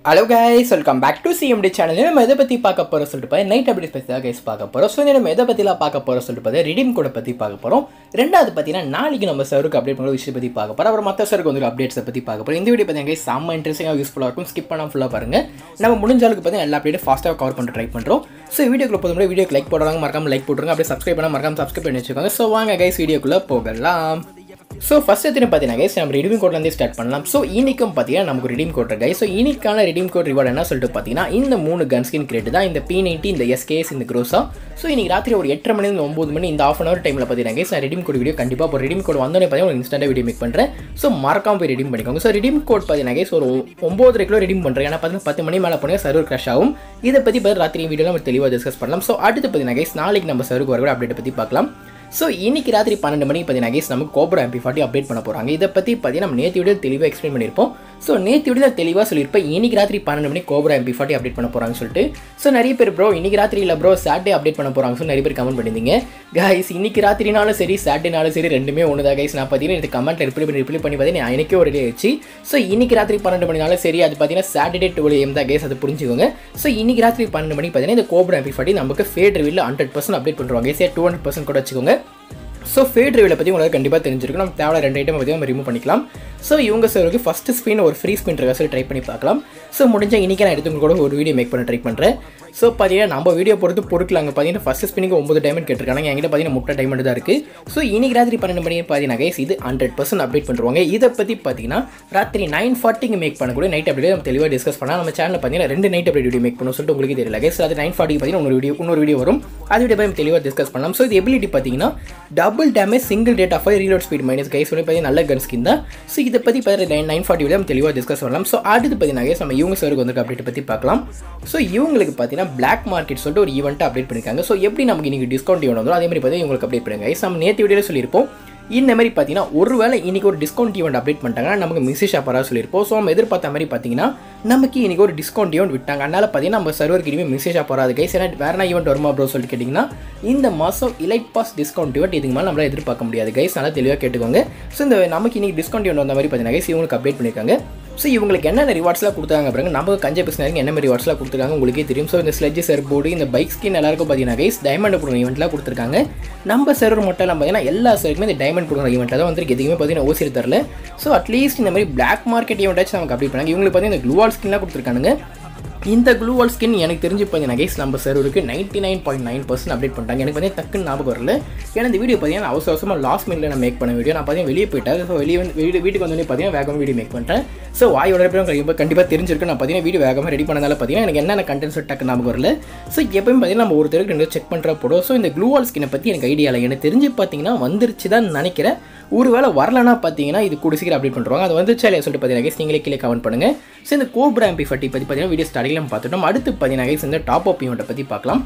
Hello guys welcome back to CMT channel நம்ம எதை பற்றி பார்க்க போகிறோம் சொல்லிட்டு பார்த்தா நைட் அப்படி ஸ்பெஷலாக கைஸ் பார்க்க போகிறோம் ஸோ நம்ம எதை பற்றிலாம் பார்க்க போகிறோம் சொல்லிட்டு பார்த்தா ரிடீம் கோடை பற்றி பார்க்க போகிறோம் ரெண்டாவது பார்த்தீங்கன்னா நாளைக்கு நம்ம சருக்கு அப்டேட் பண்ணுற விஷயத்தை பற்றி பார்க்க போகிறோம் அப்புறம் மற்ற சருக்கு வந்து அப்டேட்ஸை பற்றி பார்க்க போகிறோம் இந்த வீடியோ பார்த்தீங்கன்னா guys செம்ம இன்ட்ரெஸ்டிங்காக யூஸ்ஃபுல்லாக இருக்கும் ஸ்கிப் பண்ணாமல் ஃபுல்லாக பாருங்கள் நம்ம முடிஞ்ச அளவுக்கு பார்த்தீங்கன்னா எல்லா அப்டேட்டும் ஃபாஸ்ட்டாக கவர் பண்ண ட்ரை பண்ணுறோம் ஸோ வீடியோக்குள்ள போதும் வீடியோக்கு லைக் போடுறாங்க மறக்காம லைக் போட்டுருங்க அப்படியே சப்ஸ்கிரைப் பண்ணால் மறக்காம சப்ஸ்கிரைப் பண்ணி வச்சுக்கோங்க ஸோ வாங்க கைஸ் வீடியோக்குள்ளே போகலாம் ஸோ ஃபஸ்ட் எத்தனை பார்த்தீங்கன்னா கைஸ் நம்ம ரிடீம் கோட்லேருந்து ஸ்டார்ட் பண்ணலாம் ஸோ இன்னைக்கும் பார்த்தீங்கன்னா நமக்கு ரிடீம் கோட் இருக்கு ஸோ இன்னைக்கான ரிடீம் கோட் ரிவார்டு என்ன சொல்லிட்டு பார்த்தீங்கன்னா இந்த மூணு கன் ஸ்கின் கிரேட் தான் இந்த பி நைன்ட்டி இந்த எஸ்கேஎஸ் இந்த க்ரோஸா ஸோ இன்னைக்கு ராத்திரி ஒரு எட்டரை மணிலேருந்து ஒம்பது மணி இந்த ஆஃப் அன் அவர் டைமில் பார்த்தீங்கன்னா guys, நான் ரிடீம் கோட் வீடியோ கண்டிப்பாக இப்போ ரிடீம் கோட் வந்தோடனே பார்த்தீங்கன்னா உங்களுக்கு இன்ஸ்டன்ட்டாக வீடியோ மேக் பண்ணுறேன் ஸோ மறக்காம போய் ரிடீம் பண்ணிக்கோங்க ஸோ ரிடீம் கோட் பார்த்தீங்கன்னா guys, ஒரு ஒம்பது கிலோ ரிடீம் பண்ணுறேன் ஏன்னா பார்த்தீங்கன்னா பத்து மணி மேலே போனீங்க சர்வர் கிராஷ் ஆகும் இதை பற்றி பார்த்து ராத்திரி வீடியோ நம்ம தெளிவாக டிஸ்கஸ் பண்ணலாம் ஸோ அடுத்து பார்த்தீங்கன்னா guys, நாளைக்கு நம்ம சர்வருக்கு வரக்கூட அப்டேட் பற்றி பார்க்கலாம் ஸோ இன்னைக்கு ராத்திரி பன்னெண்டு மணிக்கு பார்த்தீங்கன்னா கேஸ் நம்ம கோப்ரா எம்பி ஃபார்ட்டி அப்டேட் பண்ண போகிறாங்க இதை பற்றி பார்த்தீங்கன்னா நம்ம நேற்று வீடியோ தெளிவாக எக்ஸ்பிளைன் பண்ணியிருப்போம் ஸோ நேற்று வீடியோ தெளிவாக சொல்லியிருப்பேன் இன்னைக்கு ராத்திரி பன்னெண்டு மணிக்கு கோப்ரா எம்பி ஃபார்ட்டி அப்டேட் பண்ண போகிறாங்கன்னு சொல்லிட்டு ஸோ நிறைய பேர் ப்ரோ இன்னைக்கு ராத்திரி இல்லை ப்ரோ சாட்டர்டே அப்டேட் பண்ண போகிறாங்க ஸோ நிறைய பேர் கமெண்ட் பண்ணியிருந்தீங்க கைஸ் இன்னைக்கு ராத்திரினாலும் சரி சாட்டர்டேனாலும் சரி ரெண்டுமே ஒன்று தான் கைஸ் நான் பார்த்தீங்கன்னா இது கமெண்ட்டில் ரிப்ளை பண்ணி ரிப்ளை பண்ணி பார்த்தீங்கன்னா எனக்கே ஒரு டே ஆச்சு ஸோ இன்னைக்கு ராத்திரி பன்னெண்டு மணினாலும் சரி அது பார்த்தீங்கன்னா சாட்டர்டே டுவெல் எம் தான் கேஸ் அது புரிஞ்சுக்கோங்க ஸோ இன்னைக்கு ராத்திரி பன்னெண்டு மணிக்கு பார்த்தீங்கன்னா இந்த கோப்ரா எம்பி ஃபார்ட்டி நமக்கு ஃபேட் ரிவியில் ஹண்ட்ரட் பர்சன்ட் அப்டேட் பண்ணுவாங்க சரி டூ ஹண்ட்ரட் பர்சன்ட் கூட வச்சுக்கோங்க ஸோ ஃபேட் ரிவியூவில் பற்றி உங்களுக்கு கண்டிப்பாக தெரிஞ்சிருக்கும் நம்ம தேவையான ரெண்டு ஐட்டம் பற்றி நம்ம ரிமூவ் பண்ணிக்கலாம் ஸோ இவங்க சருக்கு ஃபஸ்ட்டு ஸ்பின் ஒரு ஃப்ரீ ஸ்பின் இருக்கா சொல்லி ட்ரை பண்ணி பார்க்கலாம் ஸோ முடிஞ்ச இன்றைக்கி நான் எடுத்து கூட ஒரு வீடியோ மேக் பண்ண ட்ரை பண்ணுறேன் ஸோ பார்த்தீங்கன்னா நம்ம வீடியோ பொறுத்து பொருட்களாங்க பார்த்தீங்கன்னா ஃபஸ்ட் ஸ்பின்னுக்கு ஒம்பது டைமண்ட் கேட்டிருக்காங்க என்கிட்ட பார்த்தீங்கன்னா முட்டை டைமண்ட் தான் இருக்குது ஸோ இன்னைக்கு ராத்திரி பன்னெண்டு மணி பார்த்தீங்கன்னா guys, இது ஹண்ட்ரட் பர்சன்ட் அப்டேட் பண்ணுவாங்க இதை பற்றி பார்த்தீங்கன்னா ராத்திரி நைன் ஃபார்ட்டிக்கு மேக் பண்ணக்கூடிய நைட் அப்டேட் நம்ம தெளிவாக டிஸ்கஸ் பண்ணலாம் நம்ம சேனலில் பார்த்தீங்கன்னா ரெண்டு நைட் அப்டேட் வீடியோ மேக் பண்ணணும் சொல்லிட்டு உங்களுக்கு தெரியல கைஸ் அது நைன் ஃபார்ட்டிக்கு பார்த்தீங்கன்னா இன்னொரு வீடியோ இன்னொரு வீடியோ வரும் அது வீடியோ நம்ம தெளிவாக டிஸ்கஸ் பண்ணலாம் ஸோ இது எபிலிட்டி பார்த்தீங்கன்னா double damage single rate of reload speed minus guys சொல்லி பார்த்தீங்கன்னா நல்ல கன் ஸ்கின் தான் ஸோ இதை பற்றி பார்த்தீங்கன்னா நைன் ஃபார்ட்டி வீடியோ நம்ம தெளிவாக டிஸ்கஸ் பண்ணலாம் ஸோ அடுத்து பார்த்தீங்கன்னா guys, நம்ம இவங்க சருக்கு வந்து அப்டேட் பற்றி பார்க்கலாம் ஸோ இவங்களுக்கு பார்த்தீங்கன்னா பிளாக் மார்க்கெட் சொல்லிட்டு ஒரு ஈவெண்ட்டை அப்டேட் பண்ணியிருக்காங்க ஸோ எப்படி நமக்கு இன்னைக்கு டிஸ்கவுண்ட் ஈவெண்ட் வந்தோ அதே மாதிரி பார்த்தீங்கன்னா இவங்களுக்கு அப்டேட் பண்ணுங்க guys. நம்ம நேற்று வீடியோவில் சொல்லியிருப்போம் இந்த மாதிரி பார்த்தீங்கன்னா ஒருவேளை இன்னைக்கு ஒரு டிஸ்கவுண்ட் ஈவெண்ட் அப்டேட் பண்ணிட்டாங்கன்னா நமக்கு மெசேஜ் ஆப்பராக சொல்லியிருப்போம் ஸோ நம்ம எதிர்பார்த்த மாதிரி பார்த்தீங்கன்னா நமக்கு இன்னைக்கு ஒரு டிஸ்கவுண்ட் ஈவெண்ட் விட்டாங்க அதனால பார்த்தீங்கன்னா நம்ம சர்வருக்கு இனிமேல் மெசேஜ் ஆப்பராது கைஸ் ஏன்னா வேற என்ன ஈவெண்ட் வருமா ப்ரோ சொல்லிட்டு கேட்டிங்கன்னா இந்த மாதம் இலைட் பாஸ் டிஸ்கவுண்ட் ஈவெண்ட் இதுக்கு மேலே நம்மளால எதிர்பார்க்க முடியாது கைஸ் நல்லா தெளிவாக கேட்டுக்கோங்க ஸோ இந்த நமக்கு இன்னைக்கு டிஸ்கவுண்ட் ஈவெண்ட் வந்த மாதிரி பார்த்தீங்கன்னா guys, இவங்களுக்கு அப்டேட் பண்ணியிருக்காங்க ஸோ இவங்களுக்கு என்னென்ன ரிவார்ட்ஸ்லாம் கொடுத்தாங்க பாருங்க நமக்கு கஞ்ச பிஸ்னருக்கு என்ன மாதிரி ரிவார்ட்ஸ்லாம் கொடுத்துருக்காங்க உங்களுக்கே தெரியும் ஸோ இந்த ஸ்லெட்ஜ் சர் போர்டு இந்த பைக் ஸ்கின் எல்லாருக்கும் பார்த்தீங்கன்னா கைஸ் டைமண்ட் கொடுக்குற ஈவெண்ட்லாம் கொடுத்துருக்காங்க நம்ம சர்வர் மட்டும் இல்லாமல் பார்த்தீங்கன்னா எல்லா சருக்குமே இந்த டைமண்ட் கொடுக்குற ஈவெண்ட்டில் தான் வந்துருக்கு எதுவுமே பார்த்தீங்கன்னா ஓசிரி தரல ஸோ அட்லீஸ்ட் இந்த மாதிரி பிளாக் மார்க்கெட் ஈவெண்ட்டாச்சும் நமக்கு அப்டேட் பண்ணாங்க இவங்களுக்கு பார்த்தீங்கன்னா இந்த க்ளூவால் ஸ்கின்லாம் கொடுத்துருக்காங்க இந்த க்ளூவால் ஸ்கின் எனக்கு தெரிஞ்சு பார்த்தீங்கன்னா கைஸ் நம்ம சர்வருக்கு ninety nine point nine percent update பண்ணிட்டாங்க எனக்கு பார்த்தீங்கன்னா டக்குன்னு ஞாபகம் வரல ஏன்னா இந்த வீடியோ பார்த்தீங்கன்னா அவசர அவசரமாக லாஸ்ட் மினிட்ல நான் மேக் பண்ண வீடியோ நான் பார்த்தீங்கன்னா வெளியே போயிட்டேன் ஸோ வெளியே வந்து வீடு வீட்டுக்கு வந்தோடனே பார்த்தீங்கன்னா வேகமாக வீடியோ மேக் பண்ணிட்டேன் ஸோ வாயோட கண்டிப்பாக கண்டிப்பாக தெரிஞ்சிருக்கு நான் பார்த்தீங்கன்னா வீடியோ வேகமாக ரெடி பண்ணதால பார்த்தீங்கன்னா எனக்கு என்னென்ன கண்டென்ட்ஸ் டக்கு ஞாபகம் வரல ஸோ எப்பயும் பார்த்தீங்கன்னா நம்ம ஒருத்தருக்கு ரெண்டு செக் பண்ணுற போடும் ஸோ இந்த க்ளூவால் ஸ்கினை பற்றி எனக்கு ஐடியா இல்லை எனக்கு தெரிஞ்சு பார்த்தீங்கன்னா வந்துருச்சு தான் நினைக்கிறேன் ஒருவேளை வரலனா பார்த்தீங்கன்னா இது கூட சீக்கிரம் அப்டேட் பண்ணுறாங்க அது வந்துச்சா இல்லையா சொல்லிட்டு பார்த்தீங்கன்னா guys, நீங்களே கீழே கமெண்ட் பண்ணுங்கள் ஸோ இந்த கோப்ரா எம்பி ஃபட்டி பற்றி பார்த்தீங்கன்னா வீடியோ ஸ்டார்டிங்கில் நம்ம பார்த்துட்டோம் அடுத்து பார்த்தீங்கன்னா guys, இந்த டாப் அப் ஈவெண்ட்டை பற்றி பார்க்கலாம்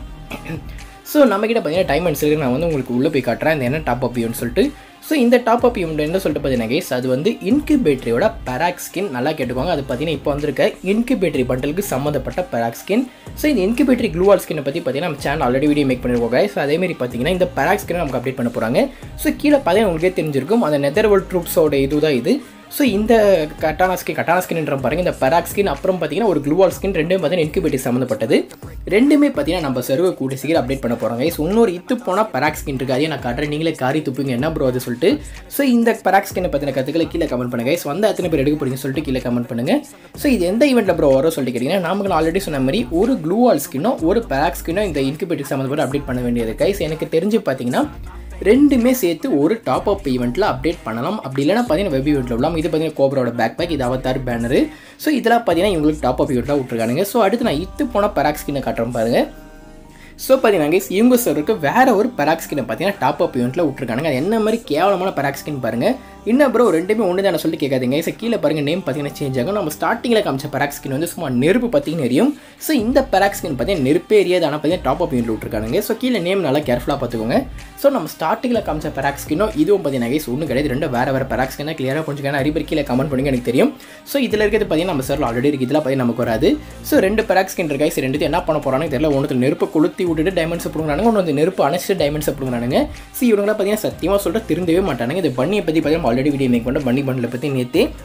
ஸோ நம்மக்கிட்ட பார்த்தீங்கன்னா டைமண்ட்ஸ் இருக்குது நான் வந்து உங்களுக்கு உள்ளே போய் காட்டுறேன் இந்த என்ன டாப் அப் ஈவெண்ட் சொல்லிட்டு ஸோ இந்த டாப் அப் ஈவெண்ட் என்ன சொல்லிட்டு பார்த்தீங்கன்னா guys, அது வந்து இன்குபேட்டரியோட பெராக் ஸ்கின் நல்லா கேட்டுக்கோங்க அது பார்த்தீங்கன்னா இப்போ வந்திருக்க இன்குபேட்டரி பண்டலுக்கு சம்மந்தப்பட்ட பெராக் ஸ்கின் ஸோ இந்த இன்குபேட்டரி க்ளூவால் ஸ்கினை பற்றி பார்த்தீங்கன்னா நம்ம சேனல் ஆல்ரெடி வீடியோ மேக் பண்ணிருக்கோம் guys. ஸோ அதேமாதிரி பார்த்தீங்கன்னா இந்த பெராக் ஸ்கினை நமக்கு அப்டேட் பண்ண போகிறாங்க ஸோ கீழே பார்த்தீங்கன்னா உங்களுக்கே தெரிஞ்சிருக்கும் அந்த நெதர் வேர்ல்ட் ட்ரூப்ஸோட இது தான் இது ஸோ இந்த கட்டானா ஸ்கின் கட்டானா ஸ்கின்ன்ற பாருங்க இந்த பெராக் ஸ்கின் அப்புறம் பார்த்தீங்கன்னா ஒரு க்ளூவால் ஸ்கின் ரெண்டுமே பார்த்தீங்கன்னா இன்குபேட்டரி சம்மந்தப்பட்டது ரெண்டுமே பார்த்தீங்கன்னா நம்ம சர்வர் கூட்டி சீக்கிரம் அப்டேட் பண்ண போகிறாங்க ஸோ இன்னொரு இத்து போனால் பெராக் ஸ்கின் இருக்கு அதையும் நான் காட்டுறேன் நீங்களே காரி துப்புங்க என்ன ப்ரோ அது சொல்லிட்டு ஸோ இந்த பெராக் ஸ்கினை பற்றின கற்றுக்களை கீழே கமெண்ட் பண்ணுங்க ஸோ வந்து எத்தனை பேர் எடுக்க போறீங்கன்னு சொல்லிட்டு கீழே கமெண்ட் பண்ணுங்க ஸோ இது எந்த ஈவெண்ட்டில் ப்ரோ வரும் சொல்லிட்டு கேட்டிங்கன்னா நமக்கு ஆல்ரெடி சொன்ன மாதிரி ஒரு க்ளூவால் ஸ்கின்னோ ஒரு பெராக் ஸ்கின்னோ இந்த இன்குபேட்டரி சம்மந்தப்பட்டு அப்டேட் பண்ண வேண்டியது கைஸ் எனக்கு தெரிஞ்சு பார்த்தீங்கன்னா ரெண்டுமே சேர்த்து ஒரு டாப் அப் ஈவெண்ட்டில் அப்டேட் பண்ணலாம் அப்படி இல்லைனா பார்த்தீங்கன்னா வெப் ஈவெண்ட்டில் விடலாம் இது பார்த்தீங்கன்னா கோபரோட பேக் பேக் இது அவத்தார் பேனரு ஸோ இதெல்லாம் பார்த்தீங்கன்னா இவங்களுக்கு டாப் அப் ஈவெண்ட்டாக விட்ருக்கானுங்க ஸோ அடுத்து நான் இத்து போன பெராக் ஸ்கின்னை காட்டுறேன் பாருங்கள் ஸோ பார்த்தீங்கன்னா guys, இவங்க சருக்கு வேற ஒரு பெராக் ஸ்கினை பார்த்தீங்கன்னா டாப் அப் ஈவெண்ட்டில் விட்ருக்கானுங்க அது என்ன மாதிரி கேவலமான பெராக் ஸ்கின் பாருங்கள் இன்னும் ப்ரோ ரெண்டுமே ஒன்று தானே சொல்லி கேட்காதீங்க ஸோ கீழே பாருங்கள் நேம் பார்த்தீங்கன்னா சேஞ்ச் ஆகும் நம்ம ஸ்டார்டிங்கில் காமிச்ச பெராக் ஸ்கின் வந்து சும்மா நெருப்பு பார்த்தீங்கன்னா எரியும் ஸோ இந்த பெராக் ஸ்கின் பார்த்தீங்கன்னா நெருப்பே எரியாது ஆனால் பார்த்தீங்கன்னா டாப் அப் ஈவெண்ட்டில் விட்ருக்கானுங்க ஸோ கீழே நேம் நல்லா கேர்ஃபுல்லாக பார்த்துக்கோங்க ஸோ நம்ம ஸ்டார்டிங்கில் காமிச்ச பெராக் ஸ்கினோ இதுவும் பார்த்தீங்கன்னா guys, ஒன்றும் கிடையாது ரெண்டு வேறு வேறு பெராக் ஸ்கின்னாக கிளியராக புரிஞ்சுக்கணும் நிறைய பேர் கீழே கமெண்ட் பண்ணுங்க எனக்கு தெரியும் ஸோ இதில் இருக்கிறது பார்த்தீங்கன்னா நம்ம சர்ல ஆல்ரெடி இருக்குது இதில் பார்த்தீங்கன்னா நமக்கு வராது ஸோ ரெண்டு பெராக் ஸ்கின் இருக்கா ஸோ ரெண்டு என்ன பண்ண போகிறானு தெரியல ஒன்று நெருப்பு கொளுத்தி விட்டுட்டு டைமண்ட்ஸ் பிடுங்கிறானுங்க ஒன்று வந்து நெருப்பு அணைச்சிட்டு டைமண்ட்ஸ் பிடுங்கிறானுங்க ஸோ இவங்களாம் பார்த்தீங்கன்னா சத்தியமாக சொல்லிட்டு திருந்தவே மாட்டானுங்க இந்த பண்ணியை பற்றி பார்த்தீங்கன்னா ஆல்ரெடி வீடியோ மேக் பண்ண பண்ணி பண்டில் பற்றி நேற்று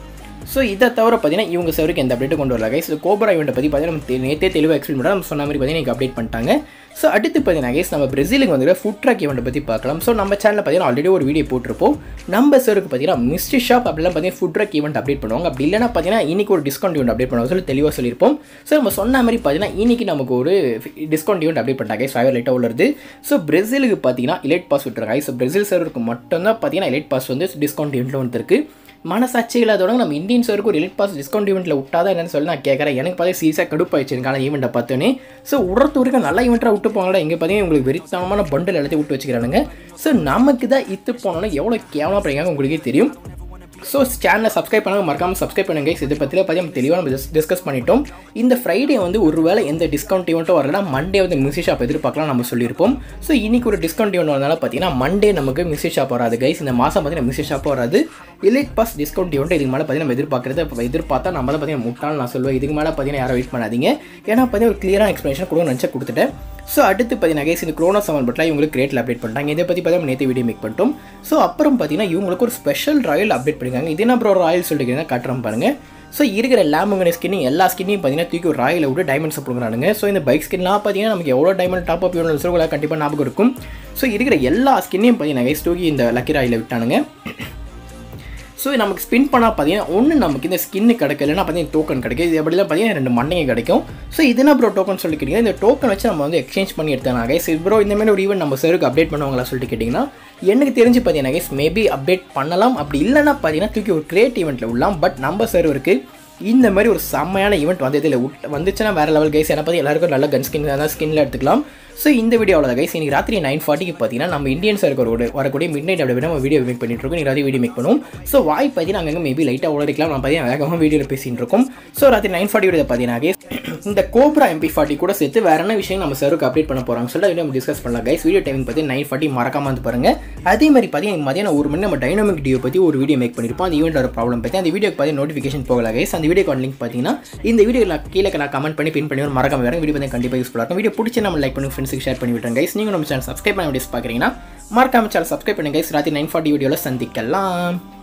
ஸோ இதை தவிர பார்த்தீங்கன்னா இவங்க சர்வருக்கு எந்த அப்டேட் கொண்டு வரல கைஸ் கோபரா ஈவெண்ட்டை பற்றி பார்த்தீங்கன்னா நம்ம நேற்றே தெளிவாக எக்ஸ்பிளைன் பண்ணால் நம்ம சொன்ன மாதிரி பார்த்தீங்கன்னா அப்டேட் பண்ணிட்டாங்க ஸோ அடுத்து பார்த்தீங்கன்னா கைஸ் நம்ம பிரேசிலுக்கு வந்து ஃபுட் ட்ராக் ஈவெண்ட்டை பற்றி பார்க்கலாம் ஸோ நம்ம சேனலில் பார்த்தீங்கன்னா ஆல்ரெடி ஒரு வீடியோ போட்டிருப்போம் நம்ம சருக்கு பார்த்தீங்கன்னா மிஸ்ட்ரி ஷாப் அப்படிலாம் பார்த்தீங்கன்னா ஃபுட் ட்ராக் ஈவெண்ட் அப்டேட் பண்ணுவாங்க அப்படி இல்லைனா பார்த்தீங்கன்னா இன்னைக்கு ஒரு டிஸ்கவுண்ட் ஈவெண்ட் அப்டேட் பண்ணுவாங்க சொல்லி தெளிவாக சொல்லியிருப்போம் ஸோ நம்ம சொன்ன மாதிரி பார்த்தீங்கன்னா இன்னைக்கு நமக்கு ஒரு டிஸ்கவுண்ட் ஈவெண்ட் அப்டேட் பண்ணிட்டாங்க ஃபைவ் லைட்டாக உள்ளது ஸோ பிரேசிலுக்கு பார்த்தீங்கன்னா இலைட் பாஸ் விட்டுருக்காங்க ஸோ பிரேசில் சர்வருக்கு மட்டும்தான் பார்த்தீங்கன்னா இலைட் பாஸ் வந்து டிஸ்கவுண்ட் ஈவெண்ட்டில் வந்துருக்கு மனசாட்சி இல்லாதவங்க நம்ம இந்தியன் சருக்கு ஒரு எலிட் பாஸ் டிஸ்கவுண்ட் ஈவெண்ட்டில் விட்டாதான் என்னன்னு சொல்லி நான் கேட்குறேன் எனக்கு பார்த்தா சீஸாக கடுப்பாயிடுச்சு கால ஈவெண்ட்டை பார்த்தோன்னே ஸோ உடத்தூருக்கு நல்ல ஈவெண்ட்டாக விட்டு போங்களா இங்கே பார்த்தீங்கன்னா உங்களுக்கு வெறித்தனமான பண்டில் எல்லாத்தையும் விட்டு வச்சுக்கிறானுங்க ஸோ நமக்கு தான் இத்து போனோன்னா எவ்வளோ கேவலமாக படிக்காங்க உங்களுக்கே தெரியும் ஸோ சேனலை சப்ஸ்கிரைப் பண்ணாங்க மறக்காமல் சப்ஸ்கிரைப் பண்ணுங்க இதை பற்றியில் பற்றி நம்ம தெளிவாக நம்ம டிஸ்கஸ் பண்ணிட்டோம் இந்த ஃப்ரைடே வந்து ஒருவேளை எந்த டிஸ்கவுண்ட் ஈவெண்ட்டும் வரலனா மண்டே வந்து மிஸ்ஸி ஷாப் எதிர்பார்க்கலாம் நம்ம சொல்லியிருப்போம் ஸோ இன்னைக்கு ஒரு டிஸ்கவுண்ட் ஈவெண்ட் வந்தாலும் பார்த்தீங்கன்னா மண்டே நமக்கு மிஸ்ஸி ஷாப் வராது கைஸ் இந்த மாதம் பார்த்தீங்கன்னா மிஸ்ஸி ஷாப் வராது எலிட் பாஸ் டிஸ்கவுண்ட் ஈவெண்ட் இதுக்கு மேலே பார்த்தீங்கன்னா நம்ம எதிர்பார்க்குறது இப்போ எதிர்பார்த்தா நம்ம தான் பார்த்தீங்கன்னா முட்டாள் நான் சொல்லுவேன் இதுக்கு மேலே பார்த்தீங்கன்னா யாரும் வெயிட் பண்ணாதீங்க ஏன்னா பார்த்தீங்கன்னா ஒரு கிளியரான எக்ஸ்ப்ளனேஷன் கொடுக்க நினச்சா கொடுத்துட்டேன் ஸோ அடுத்து பார்த்தீங்கன்னா கைஸ் இந்த க்ரோனோ செவன் பட்லாம் இவங்களுக்கு கிரேட்டில் அப்டேட் பண்ணிட்டாங்க இதை பற்றி பார்த்தீங்கன்னா நேற்று வீடியோ மேக் பண்ணிட்டோம் ஸோ அப்புறம் பார்த்தீங்கன்னா இவங்களுக்கு ஒரு ஸ்பெஷல் ராயல் அப்டேட் பண்ணிருக்காங்க இது என்ன ப்ரோ ராயல் சொல்லிட்டு காட்டுறோம் பாருங்க ஸோ இருக்கிற லேமுங்கிற ஸ்கின்னிங் எல்லா ஸ்கின்னையும் பார்த்தீங்கன்னா தூக்கி ஒரு ராயில் விட்டு டைமண்ட்ஸ் கொடுக்குறானுங்க ஸோ இந்த பைக் ஸ்கின்லாம் பார்த்தீங்கன்னா நமக்கு எவ்வளோ டைமண்ட் டாப் அப் வேணும் சொல்ல கண்டிப்பாக ஞாபகம் இருக்கும் ஸோ இருக்கிற எல்லா ஸ்கின்னையும் பார்த்தீங்கன்னா கைஸ் தூக்கி இந்த லக்கி ராயில் விட்டானுங்க ஸோ நமக்கு ஸ்பின் பண்ணால் பார்த்தீங்கன்னா ஒன்று நமக்கு இந்த ஸ்கின்னு கிடைக்கலன்னா பார்த்தீங்கன்னா டோக்கன் கிடைக்கும் இது எப்படிலாம் பார்த்தீங்கன்னா ரெண்டு மண்டைங்க கிடைக்கும் ஸோ இது என்ன ப்ரோ டோக்கன் சொல்லி கேட்டிங்கன்னா இந்த டோக்கன் வச்சு நம்ம வந்து எக்ஸ்சேஞ்ச் பண்ணி எடுத்தாங்க கைஸ் ப்ரோ இந்த மாதிரி ஒரு ஈவெண்ட் நம்ம சருக்கு அப்டேட் பண்ணுவாங்களா சொல்லிட்டு கேட்டிங்கன்னா எனக்கு தெரிஞ்சு பார்த்தீங்கன்னா கைஸ் மேபி அப்டேட் பண்ணலாம் அப்படி இல்லைன்னா பார்த்தீங்கன்னா தூக்கி ஒரு கிரியேட் ஈவெண்ட்டில் விடலாம் பட் நம்ம சர்வருக்கு இந்த மாதிரி ஒரு செம்மையான ஈவெண்ட் வந்தது இல்லை வந்துச்சுன்னா வேறு லெவல் கைஸ் என்ன பார்த்து எல்லாருக்கும் நல்ல கன் ஸ்கின் தான் ஸ்கின்ல எடுத்துக்கலாம் ஸோ இந்த வீடியோவில் கைஸ் இன்னைக்கு ராத்திரி நைன் ஃபார்ட்டிக்கு பார்த்தீங்கன்னா நம்ம இந்தியன்ஸ் இருக்கிற ஒரு வரக்கூடிய மிட் நைட் அப்படி நம்ம வீடியோ மேக் பண்ணிட்டு இருக்கோம் ராத்திரி வீடியோ மேக் பண்ணுவோம் ஸோ வாய் பார்த்தீங்கன்னா அங்கங்கே மேபி லைட்டாக உளரிக்கலாம் நம்ம பார்த்தீங்கன்னா வேகமாக வீடியோவில் பேசிட்டு இருக்கோம் ஸோ ராத்திரி நைன் ஃபார்ட்டி வீடியோ பார்த்தீங்கன்னா guys, இந்த கோப்ரா எம்பி ஃபார்ட்டி கூட சேர்த்து வேற என்ன விஷயம் நம்ம சருக்கு அப்டேட் பண்ண போகிறாங்க சொல்லிட்டு வீடியோ நம்ம டிஸ்கஸ் பண்ணலாம் கைஸ் வீடியோ டைமிங் பற்றி நைன் ஃபார்ட்டி மறக்காம வந்து பாருங்க அதே மாதிரி பார்த்தீங்கன்னா மதியானம் ஒரு மணி நம்ம டைனாமிக் டியோ பற்றி ஒரு வீடியோ மேக் பண்ணியிருப்போம் அந்த ஈவெண்ட் ஒரு ப்ராப்ளம் பற்றி அந்த வீடியோக்கு பார்த்து நோட்டிஃபிகேஷன் போகல கைஸ் அந்த வீடியோ லிங்க் பார்த்தீங்கன்னா இந்த வீடியோ கீழே நான் கமெண்ட் பண்ணி பின் பண்ணி ஒரு மறக்காம வரேன் வீடியோ வந்து கண்டிப்பாக யூஸ்ஃபுல்லாக இருக்கும் வீடியோ பிடிச்சி நம்ம லைக் பண்ணி ஃப்ரெண்ட்ஸுக்கு ஷேர் பண்ணி விட்டுருங்க கைஸ் நீங்கள் நம்ம சேனல் சப்ஸ்கிரைப் பண்ண வீடியோஸ் பார்க்குறீங்கன்னா மறக்காம சேனல் சப்ஸ்கிரைப் பண்ணுங்க கைஸ் ராத்திரி நைன் ஃபார்ட்டி வீடியோவில் சந்திக்கலாம்